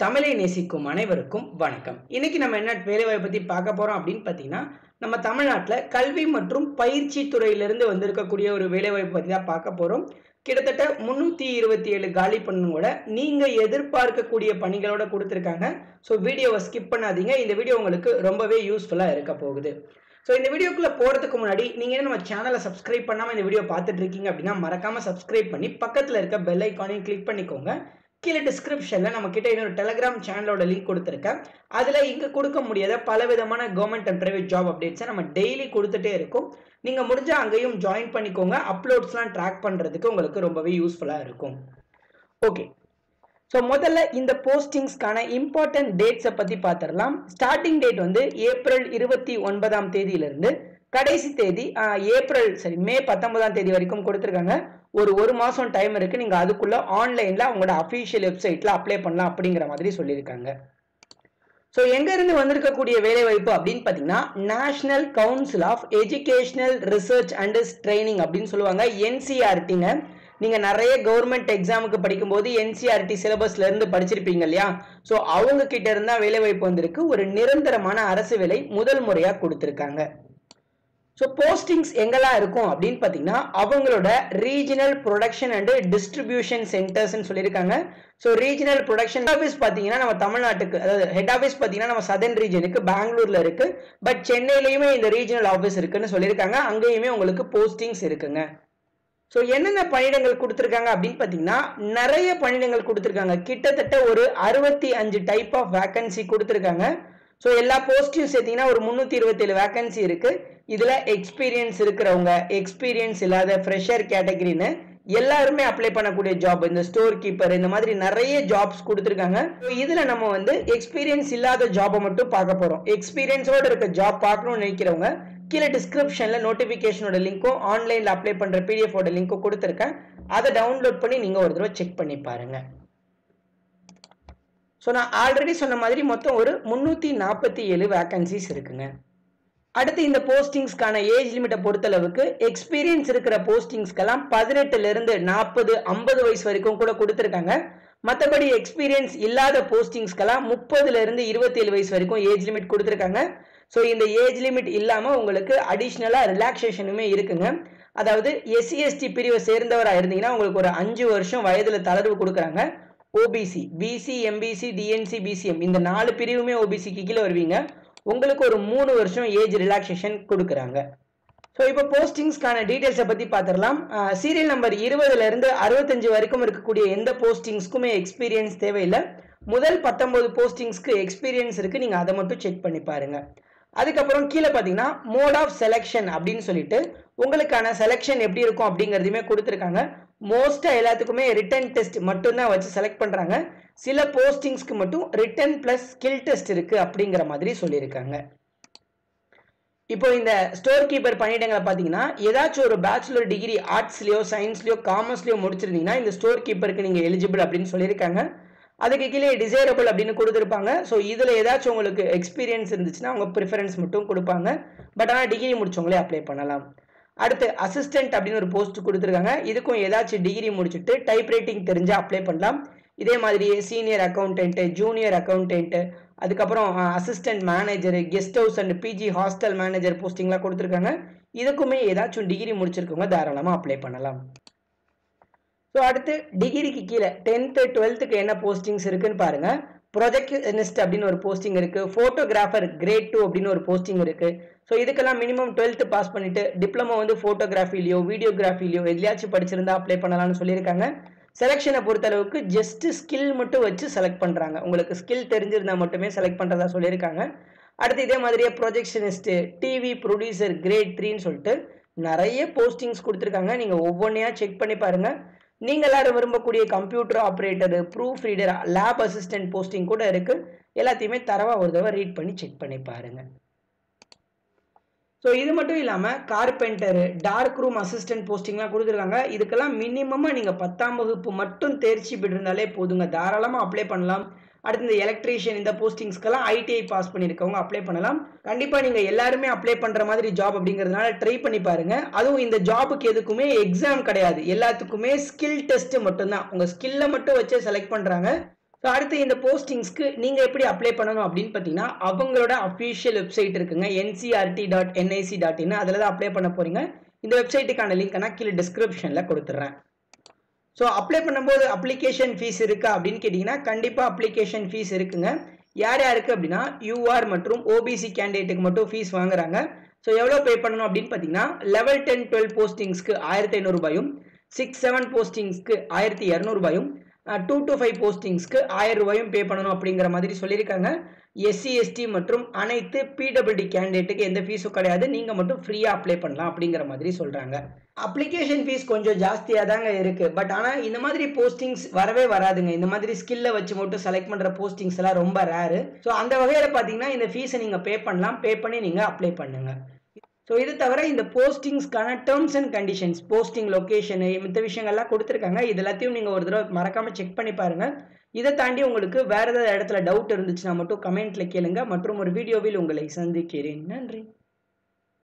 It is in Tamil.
தமிழை நேசிக்கும் அனைவருக்கும் வணக்கம் இன்னைக்கு நம்ம என்ன வேலைவாய்ப்பு பத்தி பார்க்க போறோம் அப்படின்னு பார்த்தீங்கன்னா நம்ம தமிழ்நாட்டில் கல்வி மற்றும் பயிற்சி துறையிலிருந்து வந்திருக்கக்கூடிய ஒரு வேலைவாய்ப்பு பத்தி தான் பார்க்க போறோம் கிட்டத்தட்ட முன்னூத்தி இருபத்தி ஏழு காலி பண்ணுவோட நீங்க எதிர்பார்க்கக்கூடிய பணிகளோட கொடுத்துருக்காங்க ஸோ வீடியோவை ஸ்கிப் பண்ணாதீங்க இந்த வீடியோ உங்களுக்கு ரொம்பவே யூஸ்ஃபுல்லா இருக்க போகுது ஸோ இந்த வீடியோக்குள்ள போறதுக்கு முன்னாடி நீங்க என்ன நம்ம சேனலை சப்ஸ்கிரைப் பண்ணாம இந்த வீடியோ பார்த்துட்டு இருக்கீங்க அப்படின்னா மறக்காம சப்ஸ்கிரைப் பண்ணி பக்கத்துல இருக்க பெல் ஐக்கானையும் கிளிக் பண்ணிக்கோங்க கீழே டிஸ்கிரிப்ஷனில் நம்ம கிட்ட இன்னொரு டெலகிராம் சேனலோட லிங்க் கொடுத்துருக்கேன் அதில் இங்கே கொடுக்க முடியாத பல விதமான கவர்மெண்ட் அண்ட் பிரைவேட் ஜாப் அப்டேட்ஸை நம்ம டெய்லி கொடுத்துட்டே இருக்கோம் நீங்கள் முடிஞ்சால் அங்கேயும் ஜாயின் பண்ணிக்கோங்க அப்லோட்ஸ்லாம் ட்ராக் பண்ணுறதுக்கு உங்களுக்கு ரொம்பவே யூஸ்ஃபுல்லாக இருக்கும் ஓகே ஸோ முதல்ல இந்த போஸ்டிங்ஸ்க்கான இம்பார்ட்டன்ட் டேட்ஸை பற்றி பார்த்துடலாம் ஸ்டார்டிங் டேட் வந்து ஏப்ரல் இருபத்தி ஒன்பதாம் தேதியிலிருந்து கடைசி தேதி ஆஹ், ஏப்ரல் சரி மே பத்தொன்பதாம் தேதி வரைக்கும் கொடுத்துருக்காங்க ஒரு ஒரு மாதம் டைம் இருக்குது நீங்கள் அதுக்குள்ளே ஆன்லைனில் அவங்களோட அஃபீஷியல் வெப்சைட்டில் அப்ளை பண்ணலாம் அப்படிங்கிற மாதிரி சொல்லியிருக்காங்க ஸோ எங்கேருந்து வந்திருக்கக்கூடிய வேலைவாய்ப்பு அப்படின்னு பார்த்தீங்கன்னா National Council of Educational Research and Training அப்படின்னு சொல்லுவாங்க என்சிஆர்டிங்க நீங்கள் நிறைய கவர்மெண்ட் எக்ஸாமுக்கு படிக்கும்போது என்சிஆர்டி சிலபஸ்ல இருந்து படிச்சிருப்பீங்க இல்லையா ஸோ அவங்க கிட்ட இருந்தா வேலைவாய்ப்பு வந்திருக்கு ஒரு நிரந்தரமான அரசு வேலை முதல் முறையாக கொடுத்துருக்காங்க ஸோ போஸ்டிங்ஸ் எங்கெல்லாம் இருக்கும் அப்படின்னு பார்த்தீங்கன்னா அவங்களோட ரீஜனல் ப்ரொடக்ஷன் அண்ட் டிஸ்ட்ரிபியூஷன் சென்டர்ஸ்னு சொல்லியிருக்காங்க ஸோ ரீஜனல் ப்ரொடக்ஷன் ஆஃபீஸ் பார்த்தீங்கன்னா நம்ம தமிழ்நாட்டுக்கு அதாவது ஹெட் ஆஃபீஸ் பார்த்தீங்கன்னா நம்ம சதர்ன் ரீஜனுக்கு பெங்களூர்ல இருக்கு பட் சென்னையிலையுமே இந்த ரீஜனல் ஆஃபீஸ் இருக்குன்னு சொல்லியிருக்காங்க அங்கேயுமே உங்களுக்கு போஸ்டிங்ஸ் இருக்குங்க ஸோ என்னென்ன பணியிடங்கள் கொடுத்துருக்காங்க அப்படின்னு பார்த்தீங்கன்னா நிறைய பணியிடங்கள் கொடுத்துருக்காங்க கிட்டத்தட்ட ஒரு அறுபத்தி அஞ்சு டைப் ஆஃப் வேக்கன்சி கொடுத்துருக்காங்க ஸோ எல்லா போஸ்டையும் சேர்த்தீங்கன்னா ஒரு முந்நூற்றி இருபத்தேழு வேக்கன்சி இருக்கு இதில் எக்ஸ்பீரியன்ஸ் இருக்கிறவங்க எக்ஸ்பீரியன்ஸ் இல்லாத ஃப்ரெஷர் கேட்டகரின்னு எல்லாருமே அப்ளை பண்ணக்கூடிய ஜாப் இந்த ஸ்டோர் கீப்பர் இந்த மாதிரி நிறைய ஜாப்ஸ் கொடுத்துருக்காங்க ஸோ இதில் நம்ம வந்து எக்ஸ்பீரியன்ஸ் இல்லாத ஜாபை மட்டும் பார்க்க போகிறோம் எக்ஸ்பீரியன்ஸோட இருக்க ஜாப் பார்க்கணும்னு நினைக்கிறவங்க கீழே டிஸ்கிரிப்ஷனில் நோட்டிஃபிகேஷனோட லிங்க்கும் ஆன்லைனில் அப்ளை பண்ணுற பிடிஎஃபோட லிங்க்கும் கொடுத்துருக்கேன் அதை டவுன்லோட் பண்ணி நீங்கள் ஒரு தடவை செக் பண்ணி பாருங்க ஸோ நான் ஆல்ரெடி சொன்ன மாதிரி மொத்தம் ஒரு முந்நூற்றி நாற்பத்தி ஏழு வேக்கன்சிஸ் இருக்குங்க அடுத்து இந்த போஸ்டிங்ஸ்க்கான ஏஜ் லிமிட்டை பொறுத்தளவுக்கு எக்ஸ்பீரியன்ஸ் இருக்கிற போஸ்டிங்ஸ்க்கெல்லாம் பதினெட்டுல இருந்து நாற்பது ஐம்பது வயசு வரைக்கும் கூட கொடுத்துருக்காங்க மற்றபடி எக்ஸ்பீரியன்ஸ் இல்லாத போஸ்டிங்ஸ்க்கெல்லாம் முப்பதுல இருந்து இருபத்தேழு வயசு வரைக்கும் ஏஜ் லிமிட் கொடுத்துருக்காங்க ஸோ இந்த ஏஜ் லிமிட் இல்லாமல் உங்களுக்கு அடிஷ்னலாக ரிலாக்ஸேஷனுமே இருக்குங்க அதாவது எஸ்சி எஸ்டி பிரிவை சேர்ந்தவராக இருந்தீங்கன்னா உங்களுக்கு ஒரு அஞ்சு வருஷம் வயதில் தளர்வு கொடுக்குறாங்க OBC BC MBC DNC BCM இந்த நாலு பிரிவுமே ஓபிசிக்கு கீழே வருவீங்க உங்களுக்கு ஒரு மூணு வருஷம் ஏஜ் ரிலாக்ஸேஷன் கொடுக்குறாங்க ஸோ இப்போ போஸ்டிங்ஸ்க்கான டீட்டெயில்ஸை பற்றி பார்த்துடலாம் சீரியல் நம்பர் இருபதுல இருந்து அறுபத்தஞ்சு வரைக்கும் இருக்கக்கூடிய எந்த போஸ்டிங்ஸ்க்குமே எக்ஸ்பீரியன்ஸ் தேவையில்லை முதல் பத்தொன்பது போஸ்டிங்ஸ்க்கு எக்ஸ்பீரியன்ஸ் இருக்கு நீங்கள் அதை மட்டும் செக் பண்ணி பாருங்க அதுக்கப்புறம் கீழே பார்த்தீங்கன்னா மோட் ஆஃப் செலெக்ஷன் அப்படின்னு சொல்லிட்டு உங்களுக்கான செலெக்ஷன் எப்படி இருக்கும் அப்படிங்கிறதையுமே கொடுத்துருக்காங்க மோஸ்ட்டாக எல்லாத்துக்குமே ரிட்டன் டெஸ்ட் மட்டும்தான் வச்சு செலக்ட் பண்ணுறாங்க சில போஸ்டிங்ஸ்க்கு மட்டும் ரிட்டன் ப்ளஸ் ஸ்கில் டெஸ்ட் இருக்கு அப்படிங்கிற மாதிரி சொல்லியிருக்காங்க இப்போ இந்த ஸ்டோர் கீப்பர் பணியிடங்களை பார்த்தீங்கன்னா ஏதாச்சும் ஒரு பேச்சுலர் டிகிரி ஆர்ட்ஸ்லையோ சயின்ஸ்லையோ காமர்ஸ்லையோ முடிச்சிருந்தீங்கன்னா இந்த ஸ்டோர் கீப்பருக்கு நீங்கள் எலிஜிபிள் அப்படின்னு சொல்லியிருக்காங்க அதுக்கு கீழே டிசைரபிள் அப்படின்னு கொடுத்துருப்பாங்க ஸோ இதில் ஏதாச்சும் உங்களுக்கு எக்ஸ்பீரியன்ஸ் இருந்துச்சுன்னா அவங்க ப்ரிஃபரன்ஸ் மட்டும் கொடுப்பாங்க பட் ஆனால் டிகிரி முடிச்சவங்களே அப்ளை பண்ணலாம் அடுத்து அசிஸ்டன்ட் அப்படின்னு ஒரு போஸ்ட் கொடுத்துருக்காங்க இதுக்கும் ஏதாச்சும் டிகிரி முடிச்சுட்டு டைப் ரைட்டிங் தெரிஞ்சா அப்ளை பண்ணலாம் இதே மாதிரியே சீனியர் அக்கௌண்டன்ட்டு ஜூனியர் அக்கௌண்டன்ட்டு அதுக்கப்புறம் assistant manager guest house and PG hostel manager போஸ்டிங்லாம் கொடுத்துருக்காங்க இதுக்குமே ஏதாச்சும் டிகிரி முடிச்சிருக்கவங்க தாராளமாக அப்ளை பண்ணலாம் ஸோ அடுத்து டிகிரிக்கு கீழே டென்த்து டுவெல்த்துக்கு என்ன போஸ்டிங்ஸ் இருக்குன்னு பாருங்க ப்ரொஜெக்டினிஸ்ட் அப்படின்னு ஒரு போஸ்டிங் இருக்கு ஃபோட்டோகிராஃபர் கிரேட் டூ அப்படின்னு ஒரு போஸ்டிங் இருக்கு ஸோ இதுக்கெல்லாம் மினிமம் டுவெல்த்து பாஸ் பண்ணிட்டு டிப்ளமோ வந்து ஃபோட்டோகிராஃபிலையோ வீடியோகிராஃபிலையோ எதுலையாச்சும் படிச்சிருந்தா அப்ளை பண்ணலாம்னு சொல்லியிருக்காங்க செலெக்ஷனை பொறுத்தளவுக்கு ஜஸ்ட் ஸ்கில் மட்டும் வச்சு செலக்ட் பண்ணுறாங்க உங்களுக்கு ஸ்கில் தெரிஞ்சிருந்தா மட்டுமே செலக்ட் பண்ணுறதா சொல்லியிருக்காங்க அடுத்து இதே மாதிரியே ப்ரொஜெக்ஷனிஸ்ட்டு டிவி ப்ரொடியூசர் கிரேட் த்ரீன்னு சொல்லிட்டு நிறைய போஸ்டிங்ஸ் கொடுத்துருக்காங்க நீங்கள் ஒவ்வொன்றையாக செக் பண்ணி பாருங்கள் நீங்கள் எல்லாரும் விரும்பக்கூடிய computer operator proof reader lab assistant posting கூட இருக்குது எல்லாத்தையுமே தரவாக ஒரு தடவை ரீட் பண்ணி செக் பண்ணி பாருங்கள் ஸோ இது மட்டும் இல்லாமல் கார்பெண்டர் டார்க் ரூம் அசிஸ்டன்ட் போஸ்டிங்லாம் கொடுத்துருக்காங்க இதுக்கெல்லாம் மினிமமாக நீங்கள் பத்தாம் வகுப்பு மட்டும் தேர்ச்சி பெற்றிருந்தாலே போதுங்க தாராளமாக அப்ளை பண்ணலாம் அடுத்து இந்த எலக்ட்ரீஷியன் இந்த போஸ்டிங்ஸ்க்கெல்லாம் ஐடிஐ பாஸ் பண்ணியிருக்கவங்க அப்ளை பண்ணலாம் கண்டிப்பாக நீங்கள் எல்லாருமே அப்ளை பண்ணுற மாதிரி ஜாப் அப்படிங்கிறதுனால ட்ரை பண்ணி பாருங்க அதுவும் இந்த ஜாபுக்கு எதுக்குமே எக்ஸாம் கிடையாது எல்லாத்துக்குமே ஸ்கில் டெஸ்ட் மட்டும்தான் உங்கள் ஸ்கில்லை மட்டும் வச்சு செலக்ட் பண்ணுறாங்க ஸோ அடுத்து இந்த போஸ்டிங்ஸ்க்கு நீங்கள் எப்படி அப்ளை பண்ணணும் அப்படின்னு பார்த்தீங்கன்னா அவங்களோட அஃபிஷியல் வெப்சைட் இருக்குங்க NCERT dot NIC dot in அதில் தான் அப்ளை பண்ண போகிறீங்க இந்த வெப்சைட்டுக்கான லிங்க் நான் கீழே டிஸ்கிரிப்ஷனில் கொடுத்துட்றேன் ஸோ அப்ளை பண்ணும்போது அப்ளிகேஷன் ஃபீஸ் இருக்கா அப்படின்னு கேட்டிங்கன்னா கண்டிப்பாக அப்ளிகேஷன் ஃபீஸ் இருக்குங்க யார் யாருக்கு அப்படின்னா யூஆர் மற்றும் ஓபிசி கேண்டிடேட்டுக்கு மட்டும் ஃபீஸ் வாங்குறாங்க ஸோ எவ்வளோ பே பண்ணணும் அப்படின்னு பார்த்தீங்கன்னா லெவல் டென் டுவெல் போஸ்டிங்ஸ்க்கு ஆயிரத்தி ஐநூறுபாயும் சிக்ஸ் செவன் போஸ்டிங்ஸ்க்கு ஆயிரத்தி இரநூறுபாயும் டூ டு ஃபைவ் போஸ்டிங்ஸ்க்கு ஆயிரம் ரூபாயும் பே பண்ணணும் அப்படிங்கிற மாதிரி சொல்லியிருக்காங்க எஸ்சி எஸ்டி மற்றும் அனைத்து பிடபிள்டி கேண்டிடேட்டுக்கு எந்த ஃபீஸும் கிடையாது நீங்கள் மட்டும் ஃப்ரீயாக அப்ளை பண்ணலாம் அப்படிங்கிற மாதிரி சொல்கிறாங்க அப்ளிகேஷன் ஃபீஸ் கொஞ்சம் ஜாஸ்தியாக தாங்க இருக்குது பட் ஆனால் இந்த மாதிரி போஸ்டிங்ஸ் வரவே வராதுங்க இந்த மாதிரி ஸ்கில்லை வச்சு மட்டும் செலக்ட் பண்ணுற போஸ்டிங்ஸ் எல்லாம் ரொம்ப ரேரு ஸோ அந்த வகையில் பார்த்தீங்கன்னா இந்த ஃபீஸை நீங்கள் பே பண்ணலாம் பே பண்ணி நீங்கள் அப்ளை பண்ணுங்கள் ஸோ இது தவிர இந்த போஸ்டிங்ஸ்க்கான terms and conditions posting location மித்த விஷயங்கள்லாம் கொடுத்துருக்காங்க இது எல்லாத்தையும் நீங்கள் ஒரு தடவை மறக்காமல் செக் பண்ணி பாருங்கள் இதை தாண்டி உங்களுக்கு வேறு ஏதாவது இடத்துல டவுட் இருந்துச்சுன்னா மட்டும் கமெண்ட்டில் கேளுங்க மற்றும் ஒரு வீடியோவில் உங்களை சந்திக்கிறேன் நன்றி